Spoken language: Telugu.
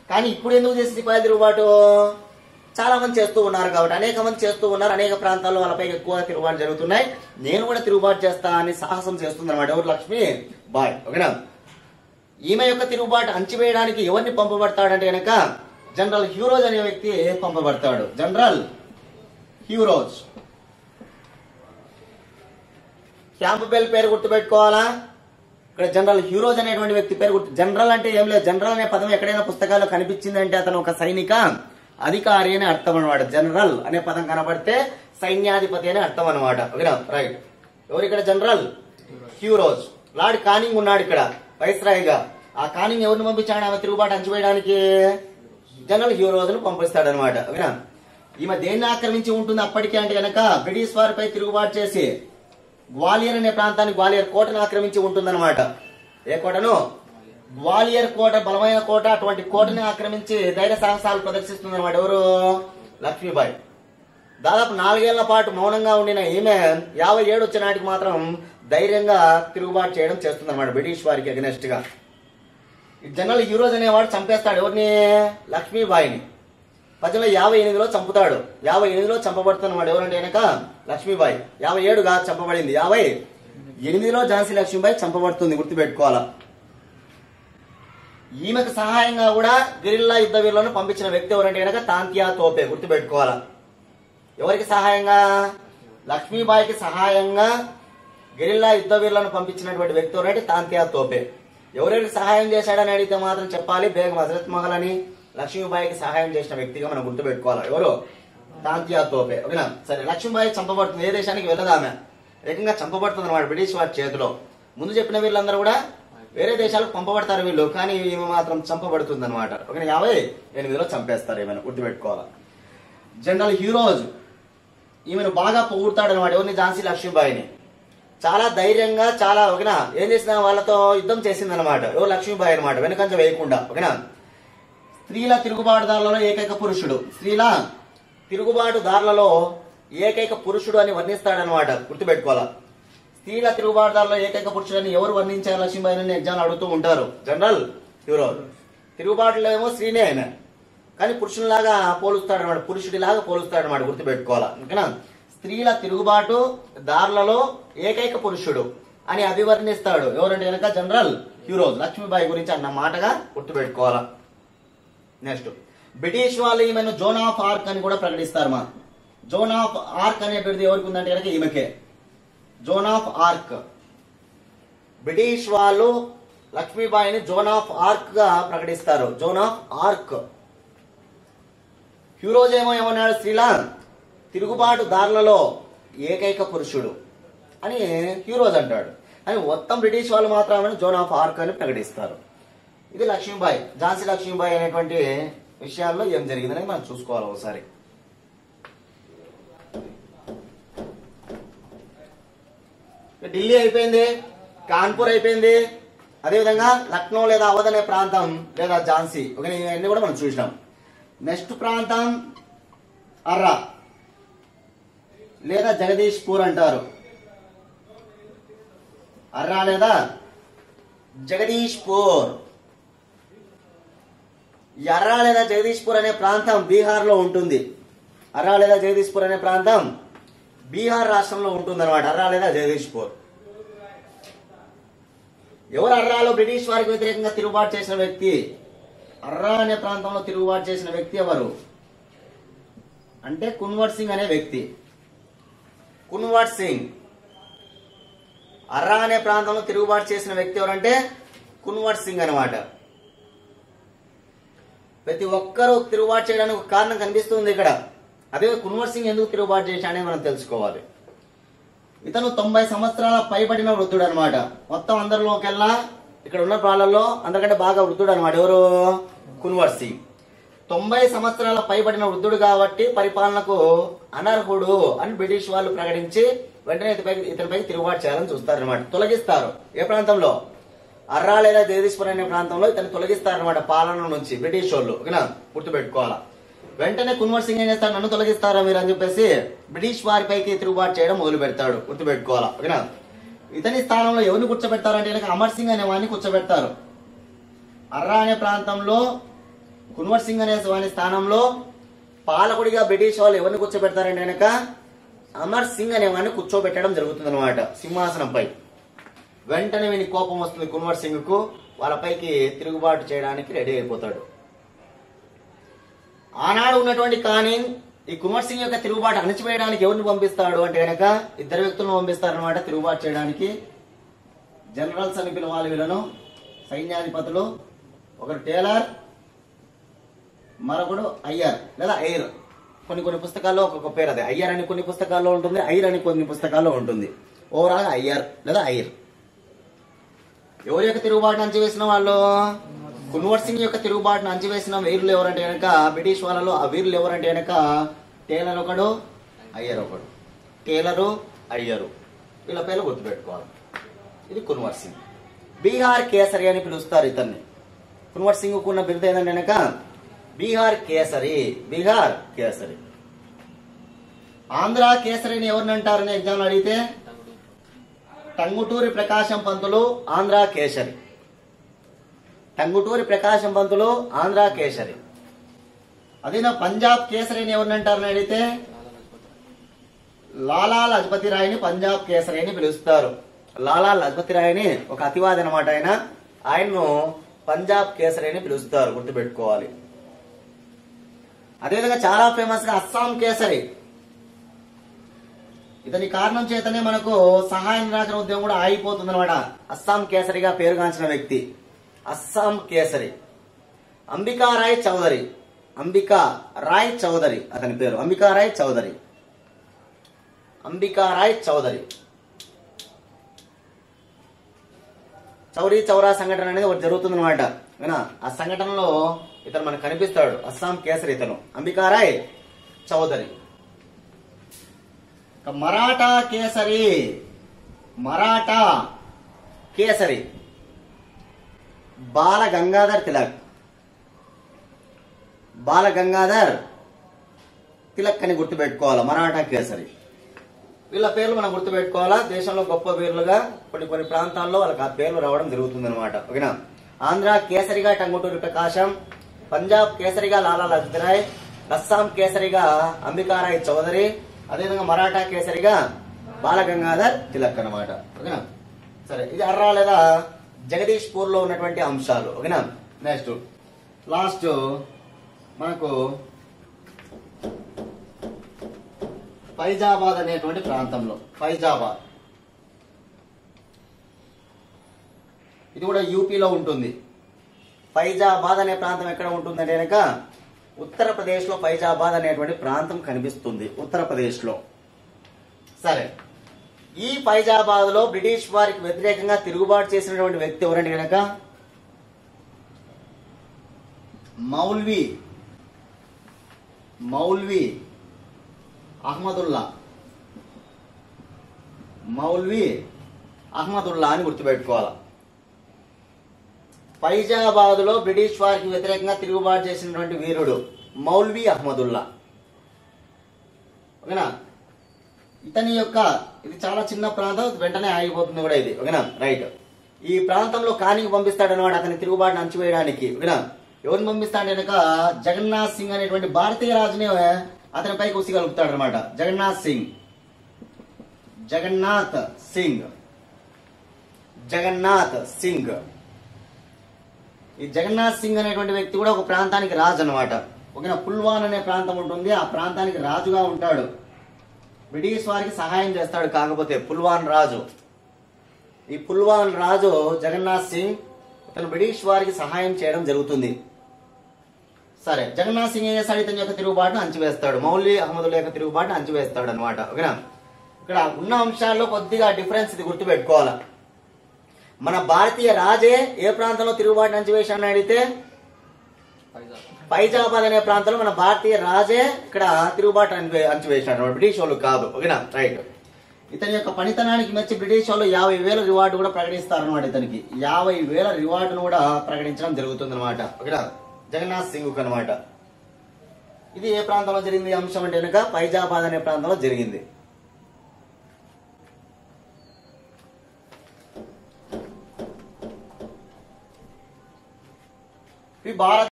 కానీ ఇప్పుడు ఎందుకు చేసి సిపాయి తిరుగుబాటు చాలా మంది చేస్తూ ఉన్నారు కాబట్టి అనేక మంది చేస్తూ ఉన్నారు అనేక ప్రాంతాల్లో వాళ్ళపై ఎక్కువ తిరుగుబాటు జరుగుతున్నాయి నేను కూడా తిరుగుబాటు చేస్తా అని సాహసం చేస్తుంది అనమాట ఎవరు లక్ష్మి బాయ్ ఓకేనా ఈమె యొక్క తిరుగుబాటు అంచివేయడానికి ఎవరిని పంపబడతాడంటే కనుక జనరల్ హ్యూరోజ్ అనే వ్యక్తి పంపబడతాడు జనరల్ హ్యూరోజ్ క్యాంప్ బెల్ పేరు గుర్తుపెట్టుకోవాలా ఇక్కడ జనరల్ హ్యూరోజ్ అనేటువంటి వ్యక్తి పేరు గుర్తు జనరల్ అంటే ఏం లేదు జనరల్ అనే పదం ఎక్కడైనా పుస్తకాల్లో కనిపించిందంటే అతను ఒక సైనిక అధికారి అని అర్థం అనమాట జనరల్ అనే పదం కనబడితే సైన్యాధిపతి అని అర్థం అనమాట ఓకేనా రైట్ ఎవరు ఇక్కడ జనరల్ హ్యూరోజ్ లార్డ్ కానింగ్ ఉన్నాడు ఇక్కడ వైస్రాయిగా ఆ కానింగ్ ఎవరిని పంపించాడు ఆమె తిరుగుబాటు అంచివేయడానికి జనరల్ హ్యూరోజ్ ను పంపిస్తాడు అనమాట ఓకేనా ఈమె దేన్ని ఆక్రమించి ఉంటుంది అప్పటికే అంటే కనుక బ్రిటిష్ వారిపై తిరుగుబాటు చేసి గ్వాలియర్ అనే ప్రాంతాన్ని గ్వాలియర్ కోటను ఆక్రమించి ఉంటుందన్నమాట ఏ కోటను గ్వాలియర్ కోట బలమైన కోట అటువంటి కోటని ఆక్రమించి ధైర్య సాహసాలు ప్రదర్శిస్తుందన్నమాట ఎవరు లక్ష్మీబాయి దాదాపు నాలుగేళ్ల పాటు మౌనంగా ఉండిన ఈమె యాభై ఏడు వచ్చే నాటికి మాత్రం ధైర్యంగా తిరుగుబాటు చేయడం చేస్తుందన్నమాట బ్రిటిష్ వారికి అగెనెస్ట్ గా ఈ జనరల్ యూరోజ్ అనేవాడు చంపేస్తాడు ఎవరిని లక్ష్మీబాయిని పద్దెనిమిది యాభై ఎనిమిదిలో చంపుతాడు యాభై ఎనిమిదిలో చంపబడుతున్నవాడు ఎవరంటే కనుక లక్ష్మీబాయి యాభై ఏడుగా చంపబడింది యాభై ఎనిమిదిలో ఝాన్సీ లక్ష్మీబాయి చంపబడుతుంది గుర్తుపెట్టుకోవాలా ఈమెకు సహాయంగా కూడా గెరిల్లా యుద్ధ వీరులను పంపించిన వ్యక్తి ఎవరంటే కనుక తాంతియా తోపే గుర్తుపెట్టుకోవాలా ఎవరికి సహాయంగా లక్ష్మీబాయికి సహాయంగా గెరిల్లా యుద్ధ వీరులను పంపించినటువంటి వ్యక్తి ఎవరంటే తాంతియా తోపే ఎవరెవరికి సహాయం చేశాడని అడిగితే మాత్రం చెప్పాలి బేగం హజరత్ మహల్ అని లక్ష్మీబాయికి సహాయం చేసిన వ్యక్తిగా మనం గుర్తుపెట్టుకోవాలి ఎవరు తాంతియా తోపే ఓకేనా సరే లక్ష్మీబాయి చంపబడుతుంది ఏ దేశానికి వెళ్ళదు ఆమె ఏకంగా చంపబడుతుంది అనమాట బ్రిటిష్ వారి చేతిలో ముందు చెప్పిన వీళ్ళందరూ కూడా వేరే దేశాలకు పంపబడతారు వీళ్ళు కానీ ఈమె మాత్రం చంపబడుతుంది అనమాట ఓకే యాభై ఎనిమిదిలో చంపేస్తారు ఈమెను గుర్తుపెట్టుకోవాలి జనరల్ హీరోజ్ ఈమెను బాగా పొగుడతాడు అనమాట ఎవరిని ఝాన్సీ లక్ష్మీబాయిని చాలా ధైర్యంగా చాలా ఓకేనా ఏం చేసిన వాళ్ళతో యుద్ధం చేసింది అనమాట ఎవరు లక్ష్మీబాయి అనమాట వెనుకంజ వేయకుండా ఓకేనా స్త్రీల తిరుగుబాటుదారులలో ఏకైక పురుషుడు స్త్రీల తిరుగుబాటుదారులలో ఏకైక పురుషుడు అని వర్ణిస్తాడనమాట గుర్తుపెట్టుకోవాలా స్త్రీల తిరుగుబాటుదారులో ఏకైక పురుషుడని ఎవరు వర్ణించారు లక్ష్మీబాయిని ఎగ్జామ్ అడుగుతూ ఉంటారు జనరల్ హీరో తిరుగుబాటులో ఏమో స్త్రీనే ఆయన కానీ పురుషునిలాగా పోలుస్తాడు అనమాట పురుషుడిలాగా పోలుస్తాడు అనమాట గుర్తుపెట్టుకోవాలా ఓకేనా స్త్రీల తిరుగుబాటు దారులలో ఏకైక పురుషుడు అని అభివర్ణిస్తాడు ఎవరంటే కనుక జనరల్ హీరోజ్ లక్ష్మీబాయి గురించి అన్న మాటగా గుర్తుపెట్టుకోవాలా నెక్స్ట్ బ్రిటిష్ వాళ్ళు ఈమెను జోన్ ఆఫ్ ఆర్క్ అని కూడా ప్రకటిస్తారు మా జోన్ ఆఫ్ ఆర్క్ అనే బిరుదు ఎవరికి ఉందంటే కనుక ఈమెకే జోన్ ఆఫ్ ఆర్క్ బ్రిటిష్ వాళ్ళు లక్ష్మీబాయిని జోన్ ఆఫ్ ఆర్క్ గా ప్రకటిస్తారు జోన్ ఆఫ్ ఆర్క్ హ్యూరోజ్ ఏమో ఏమన్నాడు శ్రీలాన్ తిరుగుబాటు దారులలో ఏకైక పురుషుడు అని హ్యూరోజ్ అంటాడు అని మొత్తం బ్రిటిష్ వాళ్ళు మాత్రమే జోన్ ఆఫ్ ఆర్క్ అని ప్రకటిస్తారు ఇది లక్ష్మీబాయి ఝాన్సీ లక్ష్మీబాయి అనేటువంటి విషయాల్లో ఏం జరిగిందని మనం చూసుకోవాలి ఒకసారి ఢిల్లీ అయిపోయింది కాన్పూర్ అయిపోయింది అదేవిధంగా లక్నో లేదా అవధ్ అనే ప్రాంతం లేదా ఝాన్సీ ఓకే ఇవన్నీ కూడా మనం చూసినాం నెక్స్ట్ ప్రాంతం అర్రా లేదా జగదీష్పూర్ అంటారు అర్రా లేదా జగదీష్పూర్ ఈ అర్రా లేదా జగదీష్పూర్ అనే ప్రాంతం బీహార్ లో ఉంటుంది అర్రా లేదా జగదీష్పూర్ అనే ప్రాంతం బీహార్ రాష్ట్రంలో ఉంటుంది అనమాట అర్రా లేదా జగదీష్పూర్ ఎవరు అర్రాలో బ్రిటిష్ వారికి వ్యతిరేకంగా తిరుగుబాటు చేసిన వ్యక్తి అర్రా అనే ప్రాంతంలో తిరుగుబాటు చేసిన వ్యక్తి ఎవరు అంటే కున్వర్ సింగ్ అనే వ్యక్తి కున్వర్ సింగ్ అర్రా అనే ప్రాంతంలో తిరుగుబాటు చేసిన వ్యక్తి ఎవరంటే కున్వర్ సింగ్ అనమాట ప్రతి ఒక్కరూ తిరుగుబాటు చేయడానికి ఒక కారణం కనిపిస్తుంది ఇక్కడ అదే కున్వర్ సింగ్ ఎందుకు తిరుగుబాటు చేశాడని మనం తెలుసుకోవాలి ఇతను తొంభై సంవత్సరాల పైబడిన వృద్ధుడు అనమాట మొత్తం అందరిలోకెల్లా ఇక్కడ ఉన్న వాళ్ళల్లో అందరికంటే బాగా వృద్ధుడు అనమాట ఎవరు కున్వర్ సింగ్ తొంభై సంవత్సరాల పైబడిన వృద్ధుడు కాబట్టి పరిపాలనకు అనర్హుడు అని బ్రిటిష్ వాళ్ళు ప్రకటించి వెంటనే ఇతనిపై ఇతనిపై తిరుగుబాటు చేయాలని చూస్తారు అనమాట తొలగిస్తారు ఏ ప్రాంతంలో అర్రా లేదా జగదీశ్వర్ అనే ప్రాంతంలో ఇతను తొలగిస్తారనమాట పాలన నుంచి బ్రిటిష్ వాళ్ళు ఓకేనా గుర్తుపెట్టుకోవాలా వెంటనే కున్వర్ సింగ్ ఏం చేస్తాడు నన్ను తొలగిస్తారా మీరు అని చెప్పేసి బ్రిటిష్ వారిపైకి తిరుగుబాటు చేయడం మొదలు పెడతాడు గుర్తుపెట్టుకోవాలా ఓకేనా ఇతని స్థానంలో ఎవరిని కూర్చోబెడతారంటే కనుక అమర్ సింగ్ అనే వాడిని కూర్చోబెడతారు అర్రా అనే ప్రాంతంలో కున్వర్ సింగ్ అనే వాని స్థానంలో పాలకుడిగా బ్రిటిష్ వాళ్ళు ఎవరిని కూర్చోబెడతారంటే కనుక అమర్ సింగ్ అనే వాడిని కూర్చోబెట్టడం జరుగుతుంది అనమాట సింహాసనంపై వెంటనే వీని కోపం వస్తుంది కున్వర్ సింగ్ కు వాళ్ళపైకి తిరుగుబాటు చేయడానికి రెడీ అయిపోతాడు ఆనాడు ఉన్నటువంటి కానీ ఈ కుమార్ సింగ్ యొక్క తిరుగుబాటు అణచివేయడానికి ఎవరిని పంపిస్తాడు అంటే కనుక ఇద్దరు వ్యక్తులను పంపిస్తారనమాట తిరుగుబాటు చేయడానికి జనరల్స్ అని పిలవాలి వీళ్ళను సైన్యాధిపతులు ఒకరు టేలర్ మరొకడు అయ్యర్ లేదా ఐర్ కొన్ని కొన్ని పుస్తకాల్లో ఒక్కొక్క పేరు అదే అయ్యర్ అని కొన్ని పుస్తకాల్లో ఉంటుంది ఐర్ అని కొన్ని పుస్తకాల్లో ఉంటుంది ఓవరాల్ అయ్యర్ లేదా ఐర్ ఎవరి యొక్క తిరుగుబాటును అంచివేసిన వాళ్ళు కున్వర్ సింగ్ యొక్క తిరుగుబాటును అంచివేసిన వీరులు ఎవరంటే కనుక బ్రిటిష్ వాళ్ళలో ఆ వీరులు ఎవరంటే కనుక టేలర్ ఒకడు అయ్యర్ ఒకడు టేలరు అయ్యరు వీళ్ళ పేర్లు గుర్తుపెట్టుకోవాలి ఇది కున్వర్ సింగ్ బీహార్ కేసరి అని పిలుస్తారు ఇతన్ని కున్వర్ సింగ్ ఉన్న బిరుదు ఏంటంటే కనుక బీహార్ కేసరి బీహార్ కేసరి ఆంధ్ర కేసరిని ఎవరిని అంటారని ఎగ్జామ్ అడిగితే టంగుటూరి ప్రకాశం పంతులు ఆంధ్ర కేసరి టంగుటూరి ప్రకాశం పంతులు ఆంధ్ర కేసరి అదే నా పంజాబ్ కేసరి అని ఎవరిని అంటారని అడిగితే లాలా లజపతి రాయ్ని పంజాబ్ కేసరి అని పిలుస్తారు లాలా లజపతి రాయ్ని ఒక అతివాది అనమాట ఆయన ఆయన్ను పంజాబ్ కేసరి అని పిలుస్తారు గుర్తుపెట్టుకోవాలి అదేవిధంగా చాలా ఫేమస్ గా అస్సాం కేసరి ఇతని కారణం చేతనే మనకు సహాయ నిరాకరణ ఉద్యమం కూడా ఆగిపోతుంది అనమాట అస్సాం కేసరిగా పేరుగాంచిన వ్యక్తి అస్సాం కేసరి అంబికా రాయ్ చౌదరి అంబికా రాయ్ చౌదరి అతని పేరు అంబికా రాయ్ చౌదరి అంబికా రాయ్ చౌదరి చౌరీ చౌరా సంఘటన అనేది ఒకటి జరుగుతుంది అనమాట ఆ సంఘటనలో ఇతను మనకు కనిపిస్తాడు అస్సాం కేసరి ఇతను అంబికా రాయ్ చౌదరి ఇక మరాఠా కేసరి మరాఠా కేసరి బాల గంగాధర్ తిలక్ బాల గంగాధర్ తిలక్ అని గుర్తుపెట్టుకోవాలి మరాఠా కేసరి వీళ్ళ పేర్లు మనం గుర్తుపెట్టుకోవాలా దేశంలో గొప్ప వీరులుగా కొన్ని కొన్ని ప్రాంతాల్లో వాళ్ళకి ఆ పేర్లు రావడం జరుగుతుంది అనమాట ఓకేనా ఆంధ్ర కేసరిగా టంగుటూరి ప్రకాశం పంజాబ్ కేసరిగా లాలా లజపత్ రాయ్ అస్సాం కేసరిగా అంబికారాయ్ చౌదరి అదేవిధంగా మరాఠా కేసరిగా బాలగంగాధర్ తిలక్ అనమాట ఓకేనా సరే ఇది అర్రా లేదా జగదీష్ పూర్ లో ఉన్నటువంటి అంశాలు ఓకేనా నెక్స్ట్ లాస్ట్ మనకు ఫైజాబాద్ అనేటువంటి ప్రాంతంలో ఫైజాబాద్ ఇది కూడా యూపీలో ఉంటుంది ఫైజాబాద్ అనే ప్రాంతం ఎక్కడ ఉంటుందంటే కనుక ఉత్తరప్రదేశ్ లో ఫైజాబాద్ అనేటువంటి ప్రాంతం కనిపిస్తుంది ఉత్తరప్రదేశ్ లో సరే ఈ ఫైజాబాద్ లో బ్రిటిష్ వారికి వ్యతిరేకంగా తిరుగుబాటు చేసినటువంటి వ్యక్తి ఎవరంటే కనుక మౌల్వి మౌల్వి అహ్మదుల్లా మౌల్వి అహ్మదుల్లా అని గుర్తుపెట్టుకోవాలి ఫైజాబాద్ లో బ్రిటిష్ వారికి వ్యతిరేకంగా తిరుగుబాటు చేసినటువంటి వీరుడు మౌల్వి అహ్మదుల్లా ఓకేనా ఇతని యొక్క ఇది చాలా చిన్న ప్రాంతం వెంటనే ఆగిపోతుంది కూడా ఇది ఓకేనా రైట్ ఈ ప్రాంతంలో కానికి పంపిస్తాడనమాట అతని తిరుగుబాటును అంచివేయడానికి ఓకేనా ఎవరిని పంపిస్తాడు కనుక జగన్నాథ్ సింగ్ అనేటువంటి భారతీయ రాజుని అతని పైకి ఉసిగలుపుతాడు అనమాట జగన్నాథ్ సింగ్ జగన్నాథ్ సింగ్ జగన్నాథ్ సింగ్ ఈ జగన్నాథ్ సింగ్ అనేటువంటి వ్యక్తి కూడా ఒక ప్రాంతానికి రాజు అనమాట ఓకేనా పుల్వాన్ అనే ప్రాంతం ఉంటుంది ఆ ప్రాంతానికి రాజుగా ఉంటాడు బ్రిటిష్ వారికి సహాయం చేస్తాడు కాకపోతే పుల్వాన్ రాజు ఈ పుల్వాన్ రాజు జగన్నాథ్ సింగ్ ఇతను బ్రిటిష్ వారికి సహాయం చేయడం జరుగుతుంది సరే జగన్నాథ్ సింగ్ ఏం చేస్తాడు ఇతని యొక్క తిరుగుబాటును అంచివేస్తాడు మౌలి అహ్మదుల యొక్క తిరుగుబాటును అంచివేస్తాడు అనమాట ఓకేనా ఇక్కడ ఉన్న అంశాల్లో కొద్దిగా డిఫరెన్స్ ఇది గుర్తుపెట్టుకోవాలి మన భారతీయ రాజే ఏ ప్రాంతంలో తిరుగుబాటును అంచివేశాడని అడిగితే ఫైజాబాద్ అనే ప్రాంతంలో మన భారతీయ రాజే ఇక్కడ తిరుగుబాటు అనివే- అంచివేశాడు అన్నమాట. బ్రిటిష్ వాళ్ళు కాదు ఓకేనా రైట్ ఇతని యొక్క పనితనానికి మెచ్చి బ్రిటిష్ వాళ్ళు యాభై వేల రివార్డు కూడా ప్రకటిస్తారు అనమాట ఇతనికి యాభై వేల రివార్డును కూడా ప్రకటించడం జరుగుతుంది అనమాట ఓకేనా జగన్నాథ్ సింగ్ అనమాట ఇది ఏ ప్రాంతంలో జరిగింది ఈ అంశం అంటే కనుక ఫైజాబాద్ అనే ప్రాంతంలో జరిగింది ఈ భారత్